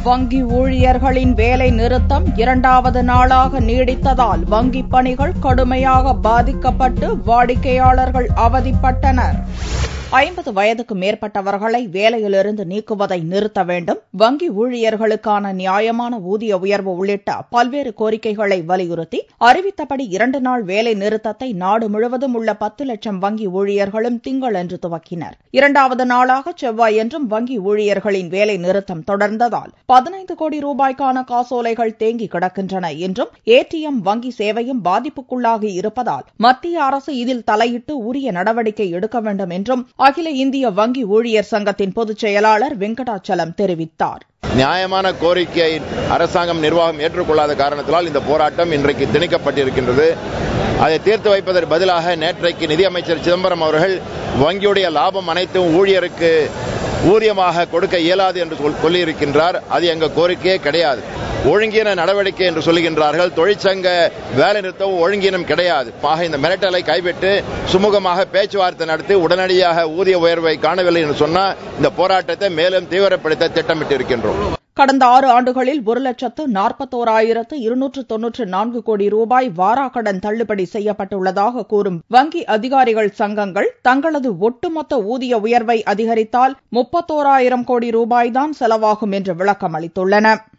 வங்கி ஊழியர்களின் வேலை நிறுத்தம் இரண்டாவது நாளாக நீடித்ததால் வங்கிப் பணிகள் கடுமையாக பாதிக்கப்பட்டு வாடிக்கையாளர்கள் அவதிப்பட்டனர் ஐம்பது வயதுக்கு மேற்பட்டவர்களை வேலையிலிருந்து நீக்குவதை நிறுத்த வேண்டும் வங்கி ஊழியர்களுக்கான நியாயமான ஊதிய உயர்வு உள்ளிட்ட பல்வேறு கோரிக்கைகளை வலியுறுத்தி அறிவித்தபடி இரண்டு நாள் வேலை நிறுத்தத்தை நாடு முழுவதும் உள்ள பத்து லட்சம் வங்கி ஊழியர்களும் திங்களன்று துவக்கினர் இரண்டாவது நாளாக செவ்வாயன்றும் வங்கி ஊழியர்களின் வேலை நிறுத்தம் தொடர்ந்ததால் பதினைந்து கோடி ரூபாய்க்கான காசோலைகள் தேங்கி கிடக்கின்றன என்றும் ஏடிஎம் வங்கி சேவையும் பாதிப்புக்குள்ளாகி இருப்பதால் மத்திய அரசு இதில் தலையிட்டு உரிய நடவடிக்கை எடுக்க வேண்டும் என்றும் அகில இந்திய வங்கி ஊழியர் சங்கத்தின் பொதுச் செயலாளர் வெங்கடாச்சலம் தெரிவித்தார் நியாயமான கோரிக்கையை அரசாங்கம் நிர்வாகம் ஏற்றுக்கொள்ளாத காரணத்தினால் இந்த போராட்டம் இன்றைக்கு திணிக்கப்பட்டிருக்கின்றது அதை தீர்த்து வைப்பதற்கு பதிலாக நேற்றைக்கு நிதியமைச்சர் சிதம்பரம் அவர்கள் வங்கியுடைய லாபம் அனைத்தும் ஊழியருக்கு ஊதியமாக கொடுக்க இயலாது என்று சொல்லியிருக்கின்றார் அது எங்கள் கோரிக்கையே கிடையாது ஒழுங்கீன நடவடிக்கை என்று சொல்லுகின்றார்கள் தொழிற்சங்க வேலை நிறுத்தம் ஒழுங்கீனம் கிடையாது ஆக இந்த மிரட்டலை கைவிட்டு சுமூகமாக பேச்சுவார்த்தை நடத்தி உடனடியாக ஊதிய உயர்வை காணவில்லை என்று சொன்னால் இந்த போராட்டத்தை மேலும் தீவிரப்படுத்த திட்டமிட்டிருக்கின்றோம் கடந்த ஆறு ஆண்டுகளில் ஒரு லட்சத்து நாற்பத்தோராயிரத்து இருநூற்று தொன்னூற்று நான்கு கோடி ரூபாய் வாராக்கடன் தள்ளுபடி செய்யப்பட்டுள்ளதாக கூறும் வங்கி அதிகாரிகள் சங்கங்கள் தங்களது ஒட்டுமொத்த ஊதிய உயர்வை அதிகரித்தால் முப்பத்தோராயிரம் கோடி ரூபாய்தான் செலவாகும் என்று விளக்கம் அளித்துள்ளன